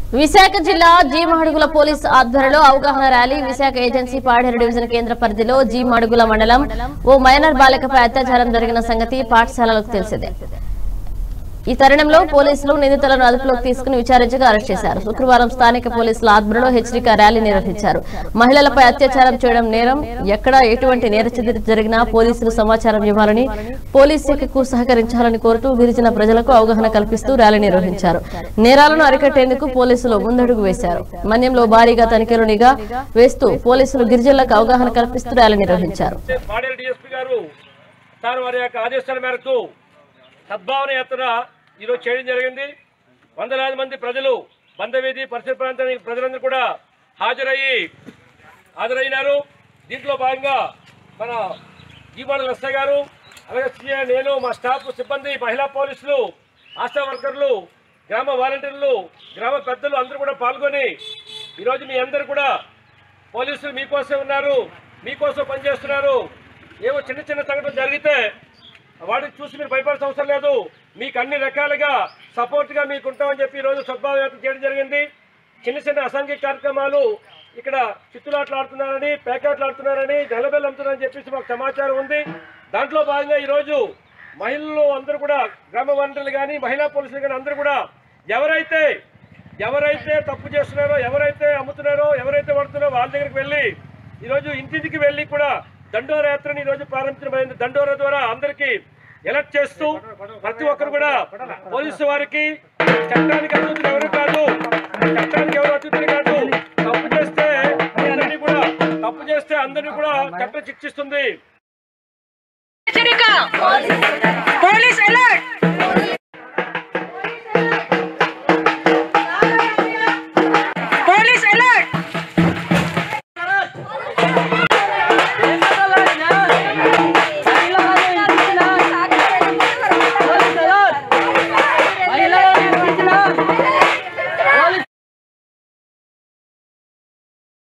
విశాఖ జిల్లా జీమడుగుల పోలీస్ ఆధ్వర్యంలో అవగాహన rally Visakha agency Paderu division కేంద్ర పరిధిలో జీమడుగుల మండలం ఓ మైనర్ బాలికపై అత్యాచారం జరిగిన సంగతి పాఠశాలలకు తెలిసిందే ఈ తరుణంలో పోలీసులు నిందితులను అదుపులోకి తీసుకుని విచారించగా అరెస్ట్ చేశారు శుక్రవారం స్థానిక పోలీసుల ఆధ్వర్యంలో హెచ్చరిక ర్యాలీ నిర్వహించారు మహిళలపై అత్యాచారం చేయడం నేరం ఎక్కడ ఎటువంటి నేరచరిత్ర జరిగినా పోలీసులు సమాచారం ఇవ్వాలని పోలీస్ శాఖకు సహకరించాలని కోరుతూ గిరిజన ప్రజలకు అవగాహన కల్పిస్తూ ర్యాలీ నిర్వహించారు నేరాలను అరికట్టేందుకు పోలీసులు ముందడుగు వేశారు మన్యంలో భారీగా తనిఖీలు నిఘా వేస్తూ పోలీసులు గిరిజనులకు అవగాహన కల్పిస్తూ ర్యాలీ నిర్వహించారు పాడేరు డిఎస్పీ గారు సార్ వారి యొక్క ఆదేశాల మేరకు సద్భావన యాత్ర ఈరోజు చేయడం జరిగింది వందలాది మంది ప్రజలు బంధవీధి పరిసర ప్రాంతానికి ప్రజలందరూ కూడా హాజరయ్యి హాజరైనారు దీంట్లో భాగంగా మన జీవాడ లస్స గారు అలాగే సీఏ నేను మా స్టాఫ్ సిబ్బంది మహిళా పోలీసులు ఆశా వర్కర్లు గ్రామ వాలంటీర్లు గ్రామ పెద్దలు అందరూ కూడా పాల్గొని ఈరోజు మీ అందరూ కూడా పోలీసులు మీకోసం ఉన్నారు మీకోసం పనిచేస్తున్నారు ఏవో చిన్న చిన్న సంఘటనలు జరిగితే వాటిని చూసి మీరు భయపడాల్సిన అవసరం లేదు మీకు అన్ని రకాలుగా సపోర్ట్గా మీకు ఉంటామని చెప్పి ఈరోజు సద్భావ యాత్ర చేయడం జరిగింది చిన్న చిన్న అసాంఘిక కార్యక్రమాలు ఇక్కడ చిత్తులాట్లు ఆడుతున్నారని ప్యాకెట్లు ఆడుతున్నారని జలబెల్లు అమ్ముతున్నారని చెప్పేసి మాకు సమాచారం ఉంది దాంట్లో భాగంగా ఈరోజు మహిళలు అందరూ కూడా గ్రామ వనరులు కానీ మహిళా పోలీసులు కానీ అందరూ కూడా ఎవరైతే ఎవరైతే తప్పు చేస్తున్నారో ఎవరైతే అమ్ముతున్నారో ఎవరైతే పడుతున్నారో వాళ్ళ దగ్గరికి వెళ్ళి ఈరోజు ఇంటింటికి వెళ్ళి కూడా దండోర యాత్రని ఈరోజు ప్రారంభించబడింది దండోర ద్వారా అందరికీ ఎలర్ట్ చేస్తూ ప్రతి ఒక్కరు కూడా పోలీసు వారికి చట్టానికి అతీతులు ఎవరు కాదు చట్టానికి ఎవరు అతీతులు కాదు తప్పు చేస్తే అందరినీ కూడా తప్పు చేస్తే అందరినీ కూడా చట్టం శిక్షిస్తుంది హెచ్చరిక పోలీస్ అలర్ట్ పోలీస్ అలర్ట్ మహిళలను